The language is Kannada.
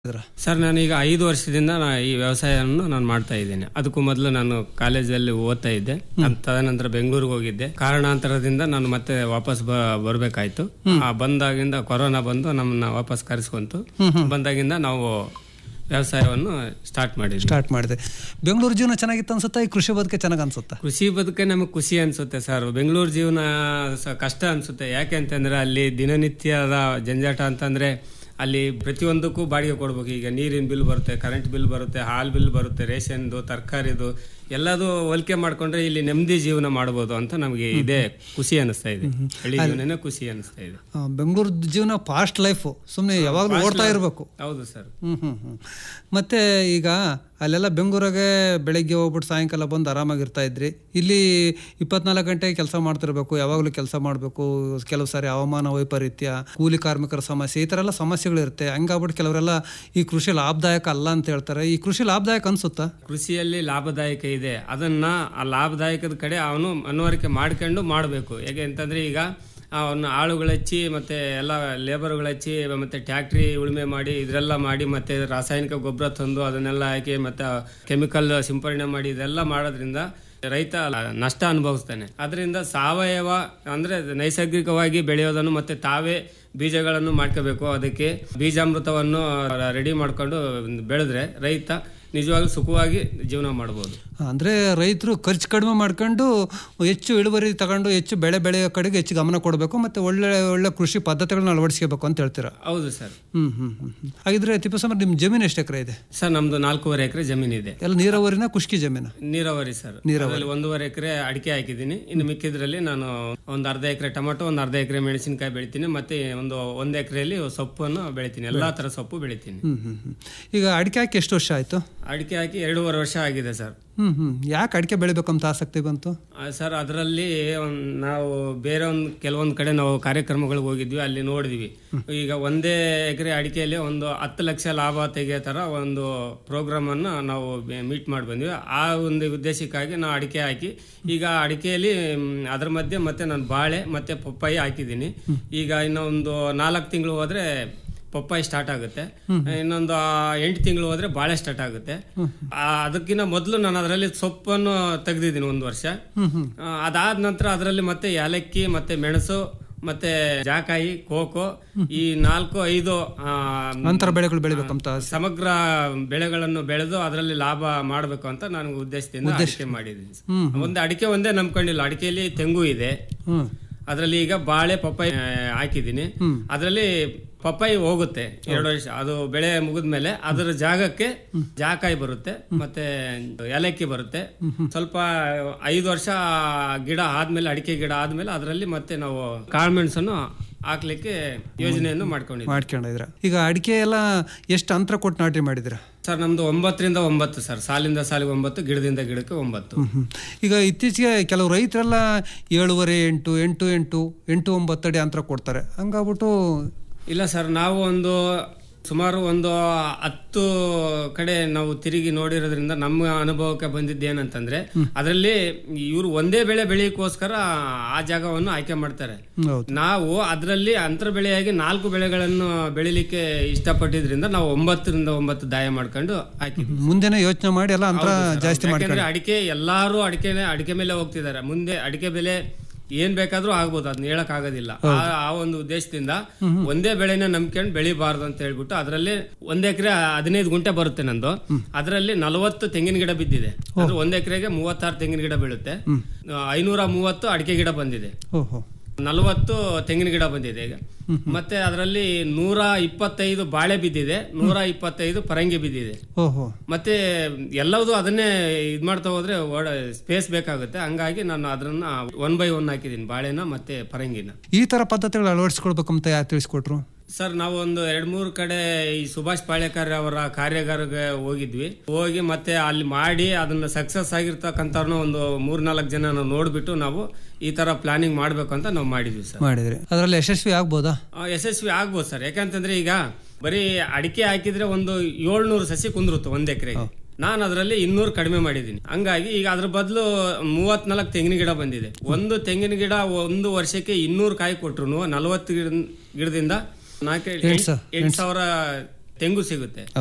ಇದ್ರ ಸರ್ ನಾನೀಗ ಐದು ವರ್ಷದಿಂದ ನಾ ಈ ವ್ಯವಸಾಯವನ್ನು ನಾನು ಮಾಡ್ತಾ ಇದ್ದೇನೆ ಅದಕ್ಕೂ ಮೊದಲು ನಾನು ಕಾಲೇಜಲ್ಲಿ ಓದ್ತಾ ಇದ್ದೆ ನಾನ್ ತದನಂತರ ಬೆಂಗಳೂರಿಗೆ ಹೋಗಿದ್ದೆ ಕಾರಣಾಂತರದಿಂದ ನಾನು ಮತ್ತೆ ವಾಪಸ್ ಬ ಬರಬೇಕಾಯ್ತು ಆ ಬಂದಾಗಿಂದ ಕೊರೋನಾ ಬಂದು ನಮ್ಮನ್ನ ವಾಪಸ್ ಕರೆಸ್ಕೊಂತು ಬಂದಾಗಿಂದ ನಾವು ವ್ಯವಸಾಯವನ್ನು ಸ್ಟಾರ್ಟ್ ಮಾಡಿದ್ವಿ ಸ್ಟಾರ್ಟ್ ಮಾಡಿದೆ ಬೆಂಗಳೂರು ಜೀವನ ಚೆನ್ನಾಗಿತ್ತು ಅನ್ಸುತ್ತಾ ಈ ಕೃಷಿ ಬದುಕೆ ಚೆನ್ನಾಗಿ ಅನ್ಸುತ್ತಾ ಕೃಷಿ ಬದುಕೆ ನಮಗೆ ಖುಷಿ ಅನ್ಸುತ್ತೆ ಸರ್ ಬೆಂಗಳೂರು ಜೀವನ ಸ- ಕಷ್ಟ ಅನ್ಸುತ್ತೆ ಯಾಕೆ ಅಂತಂದ್ರೆ ಅಲ್ಲಿ ದಿನನಿತ್ಯದ ಜಂಜಾಟ ಅಂತಂದ್ರೆ ಅಲ್ಲಿ ಪ್ರತಿಯೊಂದಕ್ಕೂ ಬಾಡಿಗೆ ಕೊಡ್ಬೇಕು ಈಗ ನೀರಿನ ಬಿಲ್ ಬರುತ್ತೆ ಕರೆಂಟ್ ಬಿಲ್ ಬರುತ್ತೆ ಹಾಲ್ ಬಿಲ್ ಬರುತ್ತೆ ರೇಷನ್ದು ತರಕಾರಿದು ಎಲ್ಲದೂ ಹೋಲಿಕೆ ಮಾಡ್ಕೊಂಡ್ರೆ ಇಲ್ಲಿ ನೆಮ್ಮದಿ ಜೀವನ ಮಾಡ್ಬೋದು ಅಂತ ನಮಗೆ ಇದೇ ಖುಷಿ ಅನಿಸ್ತಾ ಇದೆ ಹಳ್ಳಿ ಜೀವನನೇ ಖುಷಿ ಅನಿಸ್ತಾ ಇದೆ ಆ, ಬೆಂಗಳೂರು ಜೀವನ ಫಾಸ್ಟ್ ಲೈಫು ಸುಮ್ಮನೆ ಯಾವಾಗಲೂ ಓಡ್ತಾ ಇರಬೇಕು ಹೌದು ಸರ್ ಹ್ಮ್ ಹ್ಮ್ ಹ್ಮ್ ಮತ್ತೆ ಈಗ ಅಲ್ಲೆಲ್ಲ ಬೆಂಗಳೂರಾಗೆ ಬೆಳಗ್ಗೆ ಹೋಗ್ಬಿಟ್ಟು ಸಾಯಂಕಾಲ ಬಂದು ಆರಾಮಾಗಿರ್ತಾ ಇದ್ರಿ ಇಲ್ಲಿ ಇಪ್ಪತ್ನಾಲ್ಕು ಗಂಟೆ ಕೆಲಸ ಮಾಡ್ತಿರ್ಬೇಕು ಯಾವಾಗಲೂ ಕೆಲಸ ಮಾಡಬೇಕು ಕೆಲವು ಸಾರಿ ಹವಾಮಾನ ವೈಪರೀತ್ಯ ಕೂಲಿ ಕಾರ್ಮಿಕರ ಸಮಸ್ಯೆ ಈ ಥರ ಎಲ್ಲ ಸಮಸ್ಯೆಗಳಿರುತ್ತೆ ಹಂಗಾಗ್ಬಿಟ್ಟು ಕೆಲವರೆಲ್ಲ ಈ ಕೃಷಿ ಲಾಭದಾಯಕ ಅಲ್ಲ ಅಂತ ಹೇಳ್ತಾರೆ ಈ ಕೃಷಿ ಲಾಭದಾಯಕ ಅನ್ಸುತ್ತಾ ಕೃಷಿಯಲ್ಲಿ ಲಾಭದಾಯಕ ಇದೆ ಅದನ್ನ ಆ ಲಾಭದಾಯಕದ ಕಡೆ ಅವನು ಮನವರಿಕೆ ಮಾಡ್ಕೊಂಡು ಮಾಡಬೇಕು ಹೇಗೆ ಅಂತಂದ್ರೆ ಈಗ ಅವನ್ನ ಆಳುಗಳು ಹಚ್ಚಿ ಮತ್ತೆ ಎಲ್ಲ ಲೇಬರ್ಗಳು ಹಚ್ಚಿ ಮತ್ತೆ ಟ್ಯಾಕ್ಟ್ರಿ ಉಳುಮೆ ಮಾಡಿ ಇದೆಲ್ಲ ಮಾಡಿ ಮತ್ತೆ ರಾಸಾಯನಿಕ ಗೊಬ್ಬರ ತಂದು ಅದನ್ನೆಲ್ಲ ಹಾಕಿ ಮತ್ತೆ ಕೆಮಿಕಲ್ ಸಿಂಪರಣೆ ಮಾಡಿ ಇದೆಲ್ಲ ಮಾಡೋದ್ರಿಂದ ರೈತ ನಷ್ಟ ಅನುಭವಿಸ್ತಾನೆ ಅದರಿಂದ ಸಾವಯವ ಅಂದ್ರೆ ನೈಸರ್ಗಿಕವಾಗಿ ಬೆಳೆಯೋದನ್ನು ಮತ್ತೆ ತಾವೇ ಬೀಜಗಳನ್ನು ಮಾಡ್ಕೋಬೇಕು ಅದಕ್ಕೆ ಬೀಜಾಮೃತವನ್ನು ರೆಡಿ ಮಾಡ್ಕೊಂಡು ಬೆಳೆದ್ರೆ ರೈತ ನಿಜವಾಗ್ಲೂ ಸುಖವಾಗಿ ಜೀವನ ಮಾಡ್ಬೋದು ಅಂದರೆ ರೈತರು ಖರ್ಚು ಕಡಿಮೆ ಮಾಡ್ಕೊಂಡು ಹೆಚ್ಚು ಇಳುವರಿ ತಗೊಂಡು ಹೆಚ್ಚು ಬೆಳೆ ಬೆಳೆಯೋ ಕಡೆಗೆ ಹೆಚ್ಚು ಗಮನ ಕೊಡಬೇಕು ಮತ್ತು ಒಳ್ಳೆ ಒಳ್ಳೆ ಕೃಷಿ ಪದ್ಧತಿಗಳನ್ನ ಅಳವಡಿಸ್ಕೋಬೇಕು ಅಂತ ಹೇಳ್ತೀರಾ ಹೌದು ಸರ್ ಹ್ಮ್ ಹ್ಮ್ ಹ್ಮ್ ಹ್ಮ್. ಹಾಗಿದ್ರೆ ತಿಪ್ಪಸ್ವಾಮಿ ನಿಮ್ಮ ಜಮೀನು ಎಷ್ಟು ಎಕರೆ ಇದೆ ಸರ್ ನಮ್ದು ನಾಲ್ಕೂವರೆ ಎಕರೆ ಜಮೀನಿದೆ ಎಲ್ಲ ನೀರಾವರಿನ ಖುಷ್ಕಿ ಜಮೀನು ನೀರಾವರಿ ಸರ್ ಅದರಲ್ಲಿ ಒಂದೂವರೆ ಎಕರೆ ಅಡಿಕೆ ಹಾಕಿದ್ದೀನಿ ಇನ್ನು ಮಿಕ್ಕಿದ್ರಲ್ಲಿ ನಾನು ಒಂದು ಅರ್ಧ ಎಕರೆ ಟೊಮೆಟೊ ಒಂದು ಅರ್ಧ ಎಕರೆ ಮೆಣಸಿನಕಾಯಿ ಬೆಳಿತೀನಿ ಮತ್ತೆ ಒಂದು ಒಂದು ಎಕರೆಯಲ್ಲಿ ಸೊಪ್ಪನ್ನು ಬೆಳಿತೀನಿ ಎಲ್ಲಾ ತರ ಸೊಪ್ಪು ಬೆಳಿತೀನಿ ಹ್ಮ್ ಹ್ಮ್ ಹ್ಮ್ ಈಗ ಅಡಿಕೆ ಹಾಕಿ ಎಷ್ಟು ವರ್ಷ ಆಯ್ತು ಅಡಿಕೆ ಹಾಕಿ ಎರಡೂವರೆ ವರ್ಷ ಆಗಿದೆ ಸರ್ ಹ್ಮ್ ಹ್ಮ್ ಯಾಕೆ ಅಡಿಕೆ ಬೆಳಿಬೇಕಂತ ಆಸಕ್ತಿ ಬಂತು ಆ, ಸರ್ ಅದರಲ್ಲಿ ನಾವು ಬೇರೆ ಒಂದು ಕೆಲವೊಂದು ಕಡೆ ನಾವು ಕಾರ್ಯಕ್ರಮಗಳಿಗೆ ಹೋಗಿದ್ವಿ ಅಲ್ಲಿ ನೋಡಿದ್ವಿ ಈಗ ಒಂದೇ ಎಕರೆ ಅಡಿಕೆಯಲ್ಲಿ ಒಂದು ಹತ್ತು ಲಕ್ಷ ಲಾಭ ತೆಗೆಯೋ ಥರ ಒಂದು ಪ್ರೋಗ್ರಾಮ್ ಅನ್ನು ನಾವು ಮೀಟ್ ಮಾಡಿ ಬಂದ್ವಿ ಆ ಒಂದು ಉದ್ದೇಶಕ್ಕಾಗಿ ನಾವು ಅಡಿಕೆ ಹಾಕಿ ಈಗ ಅಡಿಕೆಯಲ್ಲಿ ಮ್, ಅದ್ರ ಮಧ್ಯೆ ಮತ್ತೆ ನಾನು ಬಾಳೆ ಮತ್ತೆ ಪಪ್ಪಾಯಿ ಹಾಕಿದ್ದೀನಿ ಈಗ ಇನ್ನೊಂದು ನಾಲ್ಕು ತಿಂಗಳು ಹೋದ್ರೆ ಪಪ್ಪಾಯಿ ಸ್ಟಾರ್ಟ್ ಆಗುತ್ತೆ ಇನ್ನೊಂದು ಎಂಟು ತಿಂಗಳು ಹೋದ್ರೆ ಬಾಳೆ ಸ್ಟಾರ್ಟ್ ಆಗುತ್ತೆ ಆ, ಅದಕ್ಕಿಂತ ಮೊದಲು ನಾನು ಅದರಲ್ಲಿ ಸೊಪ್ಪನ್ನು ತೆಗೆದಿದ್ದೀನಿ ಒಂದು ವರ್ಷ ಆ, ಅದಾದ ನಂತರ ಅದರಲ್ಲಿ ಮತ್ತೆ ಏಲಕ್ಕಿ ಮತ್ತೆ ಮೆಣಸು ಮತ್ತೆ ಜಾಕಾಯಿ ಕೋಕೋ ಈ ನಾಲ್ಕು ಐದು ಆ, ಅಂತರ ಬೆಳೆಗಳು ಬೆಳಿಬೇಕಂತ ಆಸೆ ಸಮಗ್ರ ಬೆಳೆಗಳನ್ನು ಬೆಳೆದು ಅದರಲ್ಲಿ ಲಾಭ ಮಾಡಬೇಕು ಅಂತ ನಾನು ಉದ್ದೇಶದಿಂದ ಅಡಿಕೆ ಮಾಡಿದ್ದೀನಿ ಒಂದು ಅಡಿಕೆ ಒಂದೇ ನಂಬ್ಕೊಂಡಿಲ್ಲ ಅಡಿಕೆಯಲ್ಲಿ ತೆಂಗು ಇದೆ ಹ್ಮ್ ಅದರಲ್ಲಿ ಈಗ ಬಾಳೆ ಪಪ್ಪಾಯಿ ಆ, ಹಾಕಿದ್ದೀನಿ ಅದರಲ್ಲಿ ಪಪ್ಪಾಯಿ ಹೋಗುತ್ತೆ ಎರಡು ವರ್ಷ ಅದು ಬೆಳೆ ಮುಗಿದ್ಮೇಲೆ ಅದರ ಜಾಗಕ್ಕೆ ಜಾಕಾಯಿ ಬರುತ್ತೆ ಮತ್ತೆ ಏಲಕ್ಕಿ ಬರುತ್ತೆ ಸ್ವಲ್ಪ ಐದು ವರ್ಷ ಗಿಡ ಆದ್ಮೇಲೆ ಅಡಿಕೆ ಗಿಡ ಆದ್ಮೇಲೆ ಅದರಲ್ಲಿ ಮತ್ತೆ ನಾವು ಕಾಳ್ಮೆಣಸನ್ನು ಹಾಕ್ಲಿಕ್ಕೆ ಯೋಜನೆಯನ್ನು ಮಾಡ್ಕೊಂಡಿದ್ದೀವಿ ಮಾಡ್ಕೊಂಡಿದ್ರ ಈಗ ಅಡಿಕೆ ಎಲ್ಲ ಎಷ್ಟು ಅಂತರ ಕೊಟ್ಟು ನಾಟಿ ಮಾಡಿದಿರ ಸರ್ ನಮ್ದು ಒಂಬತ್ತರಿಂದ ಒಂಬತ್ತು ಸರ್ ಸಾಲಿಂದ ಸಾಲಿಗೆ ಒಂಬತ್ತು ಗಿಡದಿಂದ ಗಿಡಕ್ಕೆ ಒಂಬತ್ತು ಹ್ಮ್. ಈಗ ಇತ್ತೀಚೆಗೆ ಕೆಲವು ರೈತರೆಲ್ಲ ಏಳುವರೆ ಎಂಟು ಎಂಟು ಎಂಟು ಎಂಟು ಒಂಬತ್ತು ಅಡಿ ಅಂತರ ಕೊಡ್ತಾರೆ ಹಂಗಾಗ್ಬಿಟ್ಟು ಇಲ್ಲ ಸರ್ ನಾವು ಒಂದು ಸುಮಾರು ಒಂದು ಹತ್ತು ಕಡೆ ನಾವು ತಿರುಗಿ ನೋಡಿರೋದ್ರಿಂದ ನಮ್ಮ ಅನುಭವಕ್ಕೆ ಬಂದಿದ್ದು ಏನಂತಂದ್ರೆ ಅದರಲ್ಲಿ ಇವರು ಒಂದೇ ಬೆಳೆ ಬೆಳೆಯಕ್ಕೋಸ್ಕರ ಆ ಜಾಗವನ್ನು ಆಯ್ಕೆ ಮಾಡ್ತಾರೆ ಹ್ಮ್, ಹೌದು ನಾವು ಅದರಲ್ಲಿ ಅಂತರ ಬೆಳೆಯಾಗಿ ನಾಲ್ಕು ಬೆಳೆಗಳನ್ನು ಬೆಳಿಲಿಕ್ಕೆ ಇಷ್ಟಪಟ್ಟಿದ್ರಿಂದ ನಾವು ಒಂಬತ್ತರಿಂದ ಒಂಬತ್ತು ದಾಯ ಮಾಡ್ಕೊಂಡು ಹಾಕಿದ್ವಿ ಮುಂದೆನೆ ಯೋಚನೆ ಮಾಡಿ ಎಲ್ಲ ಅಂತರ ಜಾಸ್ತಿ ಮಾಡಿ ಯಾಕಂದ್ರೆ ಅಡಿಕೆ ಎಲ್ಲಾರು ಅಡಿಕೆ ಅಡಿಕೆ ಮೇಲೆ ಹೋಗ್ತಿದ್ದಾರೆ ಮುಂದೆ ಅಡಿಕೆ ಬೆಲೆ ಏನ್ ಬೇಕಾದ್ರೂ ಆಗ್ಬೋದು ಅದನ್ನ ಹೇಳಕ್ ಆಗೋದಿಲ್ಲ ಆ- ಆ ಒಂದು ಉದ್ದೇಶದಿಂದ ಒಂದೇ ಬೆಳೆನ ನಂಬ್ಕೊಂಡು ಬೆಳಿಬಾರ್ದು ಅಂತ ಹೇಳ್ಬಿಟ್ಟು ಅದರಲ್ಲಿ ಒಂದ್ ಎಕರೆ ಹದಿನೈದು ಗುಂಟೆ ಬರುತ್ತೆ ನಂದು ಅದರಲ್ಲಿ ನಲವತ್ತು ತೆಂಗಿನ ಗಿಡ ಬಿದ್ದಿದೆ ಅಂದ್ರೆ ಒಂದ್ ಎಕರೆಗೆ ಮೂವತ್ತಾರು ತೆಂಗಿನ ಗಿಡ ಬೀಳುತ್ತೆ ಐನೂರ ಮೂವತ್ತು ಅಡಿಕೆ ಗಿಡ ಬಂದಿದೆ ಓಹೋ ನಲವತ್ತು ತೆಂಗಿನ ಗಿಡ ಬಂದಿದೆ ಈಗ ಮತ್ತೆ ಅದರಲ್ಲಿ ನೂರ ಇಪ್ಪತ್ತೈದು ಬಾಳೆ ಬಿದ್ದಿದೆ ನೂರ ಇಪ್ಪತ್ತೈದು ಪರಂಗಿ ಬಿದ್ದಿದೆ ಓಹೋ ಮತ್ತೆ ಎಲ್ಲವೂ ಅದನ್ನೇ ಇದ್ ಮಾಡ್ತಾ ಹೋದ್ರೆ ಸ್ಪೇಸ್ ಬೇಕಾಗುತ್ತೆ ಹಂಗಾಗಿ ನಾನು ಅದನ್ನ ಒನ್ ಬೈ ಒನ್ ಹಾಕಿದ್ದೀನಿ ಬಾಳೆನ ಮತ್ತೆ ಪರಂಗಿನ ಈ ತರ ಪದ್ಧತಿಗಳು ಅಳವಡಿಸ್ಕೊಳ್ಬೇಕಂತ ಯಾರು ತಿಳಿಸ್ಕೊಟ್ರು ಸರ್ ನಾವು ಒಂದು ಎರಡ್ ಮೂರು ಕಡೆ ಈ ಸುಭಾಷ್ ಪಾಳೇಕರ್ ಅವರ ಕಾರ್ಯಾಗಾರಕ್ಕೆ ಹೋಗಿದ್ವಿ ಹೋಗಿ ಮತ್ತೆ ಅಲ್ಲಿ ಮಾಡಿ ಅದನ್ನ ಸಕ್ಸಸ್ ಆಗಿರ್ತಕ್ಕಂಥವ್ರನ್ನ ಒಂದು ಮೂರ್ನಾಲ್ಕು ಜನ ನಾವು ನೋಡ್ಬಿಟ್ಟು ನಾವು ಈ ತರ ಪ್ಲಾನಿಂಗ್ ಮಾಡ್ಬೇಕು ಅಂತ ನಾವು ಮಾಡಿದ್ವಿ ಸರ್ ಮಾಡಿದ್ರಿ ಅದರಲ್ಲಿ ಯಶಸ್ವಿ ಆಗ್ಬೋದಾ ಆ, ಯಶಸ್ವಿ ಆಗ್ಬೋದು ಸರ್ ಯಾಕಂತಂದ್ರೆ ಈಗ ಬರೀ ಅಡಿಕೆ ಹಾಕಿದ್ರೆ ಒಂದು ಏಳ್ನೂರು ಸಸಿ ಕುಂದಿರುತ್ತೆ ಒಂದ್ ಎಕರೆಗೆ ನಾನು ಅದರಲ್ಲಿ ಇನ್ನೂರು ಕಡಿಮೆ ಮಾಡಿದ್ದೀನಿ ಹಂಗಾಗಿ ಈಗ ಅದ್ರ ಬದಲು ಮೂವತ್ನಾಲ್ಕು ತೆಂಗಿನ ಗಿಡ ಬಂದಿದೆ ಒಂದು ತೆಂಗಿನ ಗಿಡ ಒಂದು ವರ್ಷಕ್ಕೆ ಇನ್ನೂರು ಕಾಯಿ ಕೊಟ್ರು ನಲವತ್ತು ಗಿಡ ಗಿಡದಿಂದ ನಾಲ್ಕು ಎಂಟ್ ಸಾ- ಎಂಟು ಸಾವಿರ ತೆಂಗು ಸಿಗುತ್ತೆ